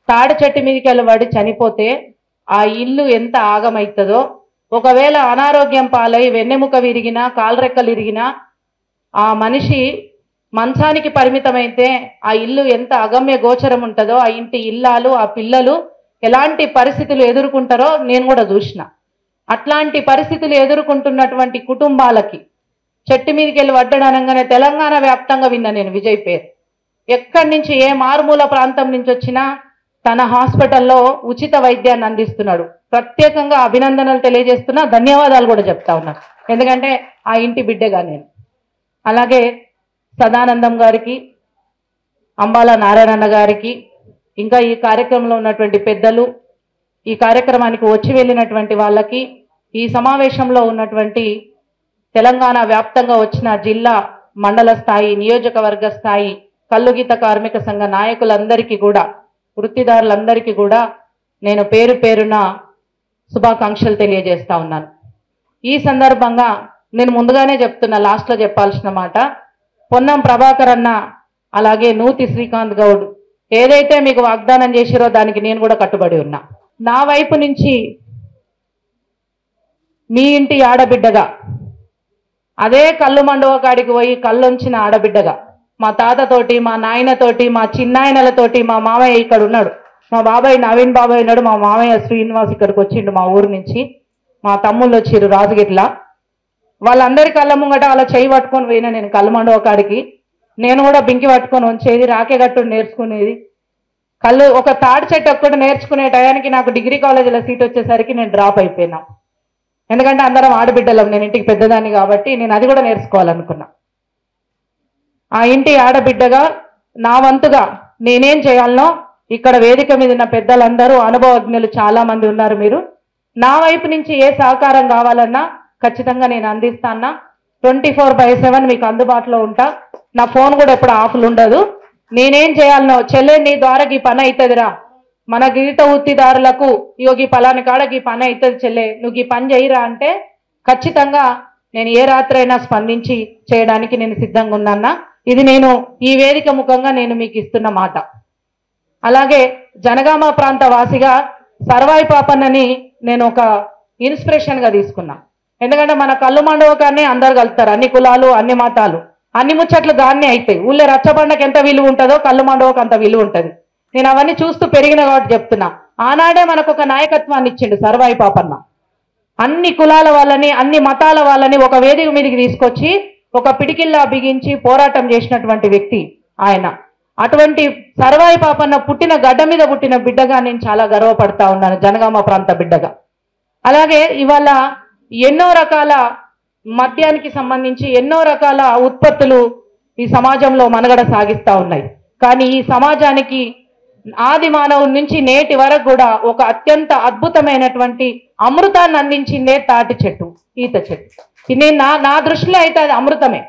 తాడి చెట్టు మీదకి వెళ్ళి పడి చనిపోతే ఆ ఇల్లు ఎంత ఆగమవుతుందో ఒకవేళ అనారోగ్యం పాలై వెన్నెముక విరిగినా కాలరెక్కలు ఇరిగినా ఆ మనిషి మంచానికి పరిమితమైతే ఆ ఇల్లు ఎంత అగమ్య గోచరం ఉంటుందో ఆ ఇంటి ఇల్లాలు ఆ పిల్లలు ఎలాంటి పరిస్థితులు ఎదుర్కొంటారో నేను కూడా చూసిన అట్లాంటి పరిస్థితులు ఎదుర్కొంటున్నటువంటి కుటుంబాలకి చెట్టు మీదకి వెళ్ళి వడ్డడనగానే తెలంగాణ వ్యాప్తంగా విన్నా నేను విజయ్ పేరు ఎక్కడి నుంచి ఏ మారుమూల ప్రాంతం నుంచి వచ్చినా తన హాస్పిటల్లో ఉచిత వైద్యాన్ని అందిస్తున్నాడు ప్రత్యేకంగా అభినందనలు తెలియజేస్తున్నా ధన్యవాదాలు కూడా చెప్తా ఉన్నా ఎందుకంటే ఆ ఇంటి బిడ్డగా నేను అలాగే సదానందం గారికి అంబాల నారాయణన్న గారికి ఇంకా ఈ కార్యక్రమంలో ఉన్నటువంటి పెద్దలు ఈ కార్యక్రమానికి వచ్చి వెళ్ళినటువంటి వాళ్ళకి ఈ సమావేశంలో ఉన్నటువంటి తెలంగాణ వ్యాప్తంగా వచ్చిన జిల్లా మండల స్థాయి నియోజకవర్గ స్థాయి కల్లుగీత కార్మిక సంఘ నాయకులందరికీ కూడా వృత్తిదారులందరికీ కూడా నేను పేరు పేరున శుభాకాంక్షలు తెలియజేస్తా ఉన్నాను ఈ సందర్భంగా నేను ముందుగానే చెప్తున్నా లాస్ట్లో చెప్పాల్సిన మాట పొన్నం ప్రభాకర్ అన్న అలాగే నూతి శ్రీకాంత్ గౌడ్ ఏదైతే మీకు వాగ్దానం చేసిరో దానికి నేను కూడా కట్టుబడి ఉన్నా నా వైపు నుంచి మీ ఇంటి ఆడబిడ్డగా అదే కళ్ళు మండవ కాడికి పోయి కళ్ళొంచిన ఆడబిడ్డగా మా తాతతోటి మా నాయనతోటి మా చిన్నాయనలతోటి మా మామయ్య ఇక్కడ ఉన్నాడు మా బాబాయ్ నవీన్ బాబాయ్ ఉన్నాడు మా మామయ్య శ్రీనివాస్ ఇక్కడికి వచ్చిండు మా ఊరు నుంచి మా తమ్ముళ్ళు వచ్చిర్రు రాజగిట్ల వాళ్ళందరి కళ్ళ ముంగట అలా చేయి పట్టుకొని పోయినా నేను కళ్ళు మండవ కాడికి నేను కూడా బింకి పట్టుకొని ఉంచేది రాకే గట్టు నేర్చుకునేది కళ్ళు ఒక తాడి చెట్టు ఒక్కటి నేర్చుకునే టయానికి నాకు డిగ్రీ కాలేజీలో సీట్ వచ్చేసరికి నేను డ్రాప్ అయిపోయినా ఎందుకంటే అందరం ఆడబిడ్డలం నేను ఇంటికి పెద్దదాన్ని కాబట్టి నేను అది కూడా నేర్చుకోవాలనుకున్నా ఆ ఇంటి ఆడబిడ్డగా నా వంతుగా నేనేం చేయాలనో ఇక్కడ వేదిక మీద ఉన్న పెద్దలందరూ అనుభవజ్ఞులు చాలా మంది ఉన్నారు మీరు నా వైపు నుంచి ఏ సహకారం కావాలన్నా ఖచ్చితంగా నేను అందిస్తానా ట్వంటీ ఫోర్ బై సెవెన్ మీకు అందుబాటులో ఉంటా నా ఫోన్ కూడా ఎప్పుడు ఆఫ్లు ఉండదు నేనేం చేయాలనో చెల్లె నీ ద్వారా ఈ పని అవుతుందిరా మన గీత వృత్తిదారులకు ఇగో ఈ పలాని కాడ ఈ పని అవుతుంది చెల్లె నువ్వు ఈ పని చేయరా అంటే ఖచ్చితంగా నేను ఏ రాత్రైనా స్పందించి చేయడానికి నేను సిద్ధంగా ఉన్నానా ఇది నేను ఈ వేదిక ముఖంగా నేను మీకు ఇస్తున్న మాట అలాగే జనగామ ప్రాంత వాసిగా సర్వాయి పాపన్నని నేను ఒక ఇన్స్పిరేషన్ గా తీసుకున్నా ఎందుకంటే మన కళ్ళు మండవకాన్ని అందరు కలుస్తారు అన్ని కులాలు అన్ని మతాలు అన్ని ముచ్చట్లు దాన్నే అవుతాయి ఊళ్ళో రచ్చబండకి ఎంత విలువ ఉంటుందో కళ్ళు మండవకు అంత విలువ ఉంటుంది నేను అవన్నీ చూస్తూ పెరిగిన కాబట్టి చెప్తున్నా ఆనాడే మనకు ఒక నాయకత్వాన్ని ఇచ్చిండు సర్వాయి పాపన్న అన్ని కులాల వాళ్ళని అన్ని మతాల వాళ్ళని ఒక వేదిక మీదకి తీసుకొచ్చి ఒక పిడికిల్లా బిగించి పోరాటం చేసినటువంటి వ్యక్తి ఆయన అటువంటి సర్వాయి పాపన్న పుట్టిన గడ్డ మీద పుట్టిన బిడ్డగా నేను చాలా గర్వపడతా ఉన్నాను జనగామ ప్రాంత బిడ్డగా అలాగే ఇవాళ ఎన్నో రకాల మద్యానికి సంబంధించి ఎన్నో రకాల ఉత్పత్తులు ఈ సమాజంలో మనుగడ సాగిస్తా ఉన్నాయి కానీ ఈ సమాజానికి ఆది మానవుడి నుంచి నేటి వరకు కూడా ఒక అత్యంత అద్భుతమైనటువంటి అమృతాన్ని అందించిందే తాటి చెట్టు ఈత చెట్టు ఇది నేను నా నా దృష్టిలో అయితే అది అమృతమే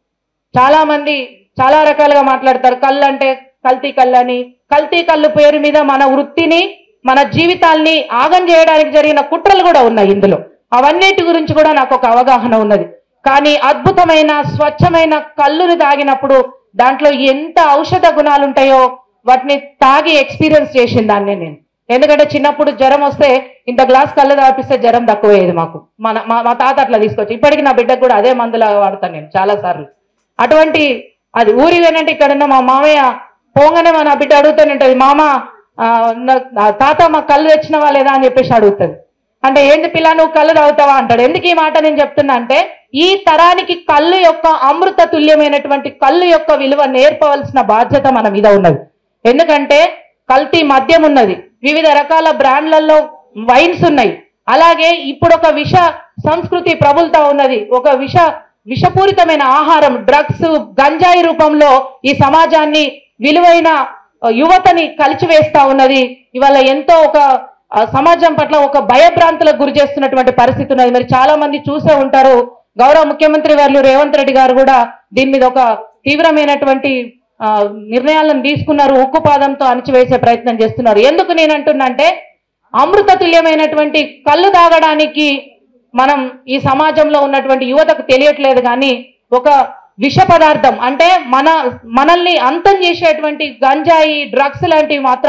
చాలా మంది చాలా రకాలుగా మాట్లాడతారు కళ్ళు అంటే కల్తీ కళ్ళు అని కల్తీ కళ్ళు పేరు మీద మన వృత్తిని మన జీవితాల్ని ఆగం చేయడానికి జరిగిన కుట్రలు కూడా ఉన్నాయి ఇందులో అవన్నిటి గురించి కూడా నాకు ఒక అవగాహన ఉన్నది కానీ అద్భుతమైన స్వచ్ఛమైన కళ్ళుని తాగినప్పుడు దాంట్లో ఎంత ఔషధ గుణాలు ఉంటాయో వాటిని తాగి ఎక్స్పీరియన్స్ చేసిన దాన్ని నేను ఎందుకంటే చిన్నప్పుడు జ్వరం వస్తే ఇంత గ్లాస్ కళ్ళు తాపిస్తే జ్వరం తక్కువయ్యేది మాకు మన మా మా తాత అట్లా తీసుకొచ్చి ఇప్పటికి నా బిడ్డకు కూడా అదే మందులాగా వాడతాను నేను చాలా సార్లు అటువంటి అది ఊరి వేనంటే ఇక్కడ ఉన్న మా మామయ్య పోగానే మా నా బిడ్డ అడుగుతూనే ఉంటుంది మామ ఆ, నా- నా తాత మా కళ్ళు తెచ్చినవా లేదా అని చెప్పేసి అడుగుతుంది అంటే ఏంది పిల్ల నువ్వు కళ్ళు తాగుతావా అంటాడు ఎందుకు ఈ మాట నేను చెప్తున్నా అంటే ఈ తరానికి కళ్ళు యొక్క అమృత తుల్యమైనటువంటి కళ్ళు యొక్క విలువ నేర్పవలసిన బాధ్యత మన మీద ఉన్నది ఎందుకంటే కల్తీ మద్యం ఉన్నది వివిధ రకాల బ్రాండ్లలో వైన్స్ ఉన్నాయి అలాగే ఇప్పుడు ఒక విష సంస్కృతి ప్రబుల్తా ఉన్నది ఒక విష విషపూరితమైన ఆహారం డ్రగ్స్ గంజాయి రూపంలో ఈ సమాజాన్ని విలువైన ఆ, యువతని కలిచివేస్తా ఉన్నది ఇవాళ ఎంతో ఒక ఆ, సమాజం పట్ల ఒక భయభ్రాంతులకు గురి చేస్తున్నటువంటి పరిస్థితి ఉన్నది మరి చాలా మంది చూసే ఉంటారు గౌరవ ముఖ్యమంత్రి వారు రేవంత్ రెడ్డి గారు కూడా దీని మీద ఒక తీవ్రమైనటువంటి ఆ, నిర్ణయాలను తీసుకున్నారు ఉక్కుపాదంతో అణిచివేసే ప్రయత్నం చేస్తున్నారు ఎందుకు నేను అంటున్నా అంటే అమృత తుల్యమైనటువంటి కళ్ళు తాగడానికి మనం ఈ సమాజంలో ఉన్నటువంటి యువతకు తెలియట్లేదు కానీ ఒక విష పదార్థం అంటే మన మనల్ని అంతం చేసేటువంటి గంజాయి డ్రగ్స్ లాంటివి మాత్రం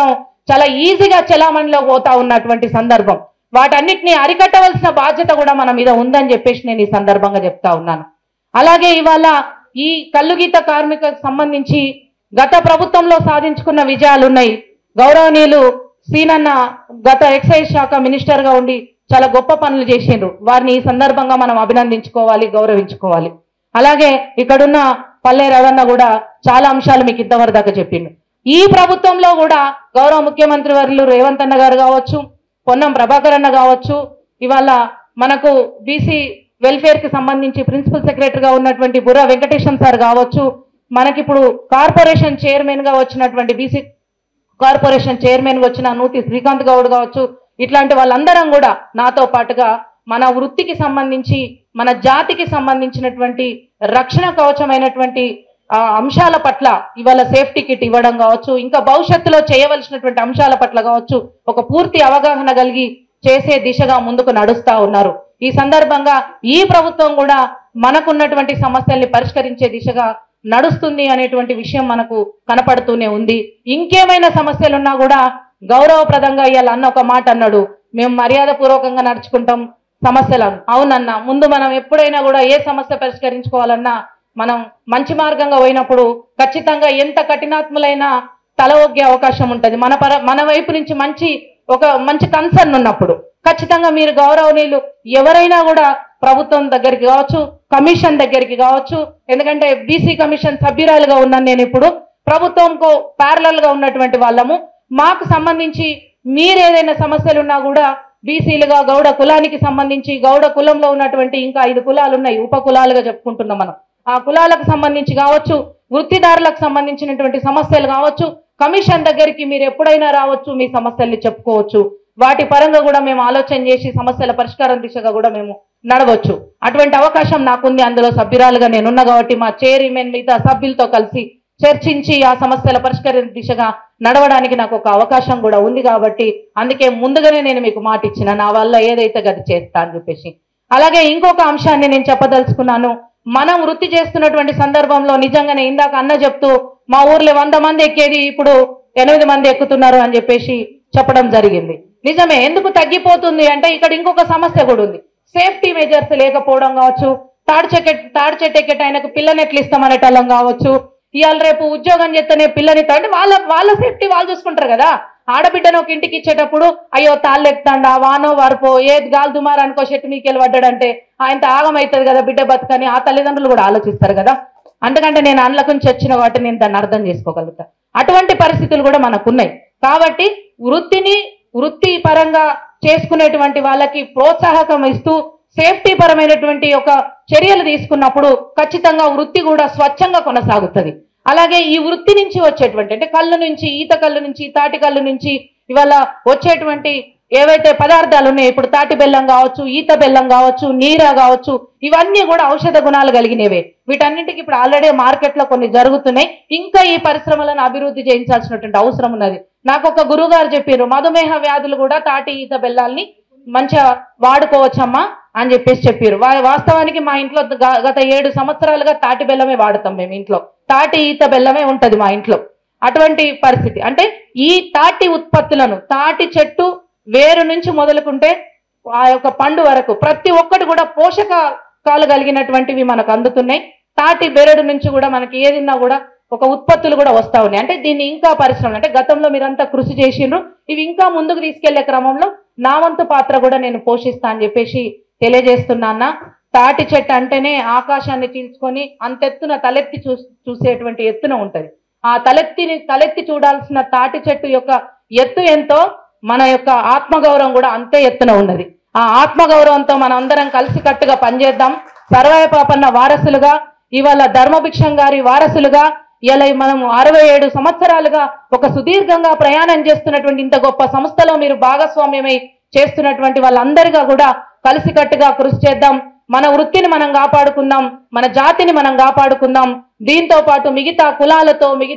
చాలా ఈజీగా చెలామణిలో పోతా ఉన్నటువంటి సందర్భం వాటన్నిటిని అరికట్టవలసిన బాధ్యత కూడా మన మీద ఉందని చెప్పేసి నేను ఈ సందర్భంగా చెప్తా ఉన్నాను అలాగే ఇవాళ ఈ కల్లుగీత కార్మికులకు సంబంధించి గత ప్రభుత్వంలో సాధించుకున్న విజయాలు ఉన్నాయి గౌరవనీయులు సీనన్న గత ఎక్సైజ్ శాఖ మినిస్టర్ గా ఉండి చాలా గొప్ప పనులు చేసిండ్రు వారిని ఈ సందర్భంగా మనం అభినందించుకోవాలి గౌరవించుకోవాలి అలాగే ఇక్కడున్న పల్లె రవణ కూడా చాలా అంశాలు మీకు ఇంతవరకు దాకా చెప్పిండు ఈ ప్రభుత్వంలో కూడా గౌరవ ముఖ్యమంత్రి వర్యులు రేవంత్ అన్న గారు కావచ్చు పొన్నం ప్రభాకర్ అన్న కావచ్చు ఇవాళ మనకు బీసీ వెల్ఫేర్ కి సంబంధించి ప్రిన్సిపల్ సెక్రటరీగా ఉన్నటువంటి బుర్రా వెంకటేశం సార్ కావచ్చు మనకిప్పుడు కార్పొరేషన్ చైర్మన్ గా వచ్చినటువంటి బీసీ కార్పొరేషన్ చైర్మన్ గా వచ్చిన నూతి శ్రీకాంత్ గౌడ్ కావచ్చు ఇట్లాంటి వాళ్ళందరం కూడా నాతో పాటుగా మన వృత్తికి సంబంధించి మన జాతికి సంబంధించినటువంటి రక్షణ కవచమైనటువంటి ఆ, అంశాల పట్ల ఇవాళ సేఫ్టీ కిట్ ఇవ్వడం కావచ్చు ఇంకా భవిష్యత్తులో చేయవలసినటువంటి అంశాల పట్ల కావచ్చు ఒక పూర్తి అవగాహన కలిగి చేసే దిశగా ముందుకు నడుస్తా ఉన్నారు ఈ సందర్భంగా ఈ ప్రభుత్వం కూడా మనకున్నటువంటి సమస్యల్ని పరిష్కరించే దిశగా నడుస్తుంది అనేటువంటి విషయం మనకు కనపడుతూనే ఉంది ఇంకేమైనా సమస్యలున్నా కూడా గౌరవప్రదంగా ఇవాళ అన్న ఒక మాట అన్నాడు మేము మర్యాద పూర్వకంగా నడుచుకుంటాం సమస్యలను అవునన్నా ముందు మనం ఎప్పుడైనా కూడా ఏ సమస్య పరిష్కరించుకోవాలన్నా మనం మంచి మార్గంగా పోయినప్పుడు ఖచ్చితంగా ఎంత కఠినాత్ములైనా తల ఒగ్గే అవకాశం ఉంటుంది మన పర మన వైపు నుంచి మంచి ఒక మంచి కన్సర్న్ ఉన్నప్పుడు ఖచ్చితంగా మీరు గౌరవనీయులు ఎవరైనా కూడా ప్రభుత్వం దగ్గరికి కావచ్చు కమిషన్ దగ్గరికి కావచ్చు ఎందుకంటే బీసీ కమిషన్ సభ్యురాలుగా ఉన్నాను నేను ఇప్పుడు ప్రభుత్వంకు ప్యారలల్ గా ఉన్నటువంటి వాళ్ళము మాకు సంబంధించి మీరు ఏదైనా సమస్యలు ఉన్నా కూడా బీసీలుగా గౌడ కులానికి సంబంధించి గౌడ కులంలో ఉన్నటువంటి ఇంకా ఐదు కులాలు ఉన్నాయి ఉప కులాలుగా చెప్పుకుంటున్నాం మనం ఆ కులాలకు సంబంధించి కావచ్చు వృత్తిదారులకు సంబంధించినటువంటి సమస్యలు కావచ్చు కమిషన్ దగ్గరికి మీరు ఎప్పుడైనా రావచ్చు మీ సమస్యల్ని చెప్పుకోవచ్చు వాటి పరంగా కూడా మేము ఆలోచన చేసి సమస్యల పరిష్కారం దిశగా కూడా మేము నడవచ్చు అటువంటి అవకాశం నాకుంది అందులో సభ్యురాలుగా నేనున్నా కాబట్టి మా చైర్మన్ మిగతా సభ్యులతో కలిసి చర్చించి ఆ సమస్యల పరిష్కారం దిశగా నడవడానికి నాకు ఒక అవకాశం కూడా ఉంది కాబట్టి అందుకే ముందుగానే నేను మీకు మాట ఇచ్చిన నా వల్ల ఏదైతే గది చేస్తా అని చెప్పేసి అలాగే ఇంకొక అంశాన్ని నేను చెప్పదలుచుకున్నాను మనం వృత్తి చేస్తున్నటువంటి సందర్భంలో నిజంగానే ఇందాక అన్న చెప్తూ మా ఊర్లో వంద మంది ఎక్కేది ఇప్పుడు ఎనిమిది మంది ఎక్కుతున్నారు అని చెప్పేసి చెప్పడం జరిగింది నిజమే ఎందుకు తగ్గిపోతుంది అంటే ఇక్కడ ఇంకొక సమస్య కూడా ఉంది సేఫ్టీ మెజర్స్ లేకపోవడం కావచ్చు తాడి చెకెట్ తాడి చెట్టు ఎక్కేట ఆయనకు పిల్లని ఎట్లా ఇస్తామనేటోళ్ళం కావచ్చు ఇవాళ రేపు ఉద్యోగం చేస్తేనే పిల్లని ఇస్తా- అంటే వాళ్ళ వాళ్ళ సేఫ్టీ వాళ్ళు చూసుకుంటారు కదా ఆడబిడ్డను ఒక ఇంటికి ఇచ్చేటప్పుడు అయ్యో తాళ్ళు ఎక్కుతాండా వానో వారిపో ఏది గాలి దుమారు అనుకో చెట్టు మీకెళ్ళి పడ్డాడంటే ఆయనతో ఆగమవుతుంది కదా బిడ్డ బతుకని ఆ తల్లిదండ్రులు కూడా ఆలోచిస్తారు కదా అందుకంటే నేను అండ్లకు నుంచి వచ్చిన వాటిని నేను దాన్ని అర్థం చేసుకోగలుగుతా అటువంటి పరిస్థితులు కూడా మనకున్నాయి కాబట్టి వృత్తిని వృత్తి పరంగా చేసుకునేటువంటి వాళ్ళకి ప్రోత్సాహకం ఇస్తూ సేఫ్టీ పరమైనటువంటి ఒక చర్యలు తీసుకున్నప్పుడు ఖచ్చితంగా వృత్తి కూడా స్వచ్ఛంగా కొనసాగుతుంది అలాగే ఈ వృత్తి నుంచి వచ్చేటువంటి అంటే కళ్ళు నుంచి ఈత కళ్ళు నుంచి తాటి కళ్ళు నుంచి ఇవాళ వచ్చేటువంటి ఏవైతే పదార్థాలు ఉన్నాయో ఇప్పుడు తాటి బెల్లం కావచ్చు ఈత బెల్లం కావచ్చు నీర కావచ్చు ఇవన్నీ కూడా ఔషధ గుణాలు కలిగినవే వీటన్నింటికి ఇప్పుడు ఆల్రెడీ మార్కెట్ లో కొన్ని జరుగుతున్నాయి ఇంకా ఈ పరిశ్రమలను అభివృద్ధి చేయించాల్సినటువంటి అవసరం ఉన్నది నాకు ఒక గురువు గారు చెప్పారు మధుమేహ వ్యాధులు కూడా తాటి ఈత బెల్లాల్ని మంచిగా వాడుకోవచ్చమ్మా అని చెప్పేసి చెప్పారు వా- వాస్తవానికి మా ఇంట్లో గ- గత ఏడు సంవత్సరాలుగా తాటి బెల్లమే వాడతాం మేము ఇంట్లో తాటి ఈత బెల్లమే ఉంటది మా ఇంట్లో అటువంటి పరిస్థితి అంటే ఈ తాటి ఉత్పత్తులను తాటి చెట్టు వేరు నుంచి మొదలుకుంటే ఆ యొక్క పండు వరకు ప్రతి ఒక్కటి కూడా పోషకాలు కలిగినటువంటివి మనకు అందుతున్నాయి తాటి బెరడు నుంచి కూడా మనకి ఏదిన్నా కూడా ఒక ఉత్పత్తులు కూడా వస్తా ఉన్నాయి అంటే దీన్ని ఇంకా పరిశ్రమ అంటే గతంలో మీరంతా కృషి చేసిండ్రు ఇవి ఇంకా ముందుకు తీసుకెళ్లే క్రమంలో నా వంతు పాత్ర కూడా నేను పోషిస్తా అని చెప్పేసి తెలియజేస్తున్నా తాటి చెట్టు అంటేనే ఆకాశాన్ని చీల్చుకొని అంతెత్తున తలెత్తి చూ చూసేటువంటి ఎత్తున ఉంటది ఆ తలెత్తిని తలెత్తి చూడాల్సిన తాటి చెట్టు యొక్క ఎత్తు ఎంతో మన యొక్క ఆత్మగౌరవం కూడా అంతే ఎత్తున ఉన్నది ఆ ఆత్మగౌరవంతో మనం అందరం కలిసి కట్టుగా పనిచేద్దాం సర్వాయ పాపన్న వారసులుగా ఇవాళ ధర్మభిక్షం గారి వారసులుగా ఇలా మనం అరవై ఏడు సంవత్సరాలుగా ఒక సుదీర్ఘంగా ప్రయాణం చేస్తున్నటువంటి ఇంత గొప్ప సంస్థలో మీరు భాగస్వామ్యమై చేస్తున్నటువంటి వాళ్ళందరిగా కూడా కలిసికట్టుగా కృషి చేద్దాం మన వృత్తిని మనం కాపాడుకుందాం మన జాతిని మనం కాపాడుకుందాం దీంతో పాటు మిగతా కులాలతో మిగతా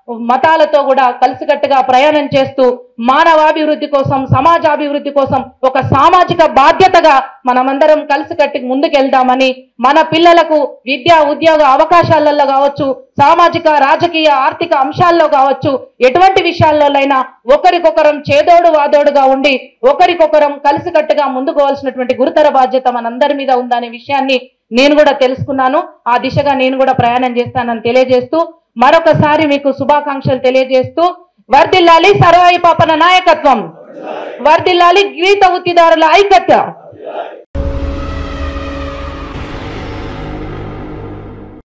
మతాలతో కూడా కలిసికట్టుగా ప్రయాణం చేస్తూ మానవాభివృద్ధి కోసం సమాజాభివృద్ధి కోసం ఒక సామాజిక బాధ్యతగా మనమందరం కలిసికట్టి ముందుకెళ్దామని మన పిల్లలకు విద్యా ఉద్యోగ అవకాశాలలో కావచ్చు సామాజిక రాజకీయ ఆర్థిక అంశాల్లో కావచ్చు ఎటువంటి విషయాల్లోనైనా ఒకరికొకరం చేదోడు వాదోడుగా ఉండి ఒకరికొకరం కలిసికట్టుగా ముందుకోవాల్సినటువంటి గురుతర బాధ్యత మనందరి మీద ఉందనే విషయాన్ని నేను కూడా తెలుసుకున్నాను ఆ దిశగా నేను కూడా ప్రయాణం చేస్తానని తెలియజేస్తూ మరొకసారి మీకు శుభాకాంక్షలు తెలియజేస్తూ వర్దిల్లాలి సర్వాయి పాపన నాయకత్వం వర్దిల్లాలి గీత ఉత్తిదారుల ఐక్యత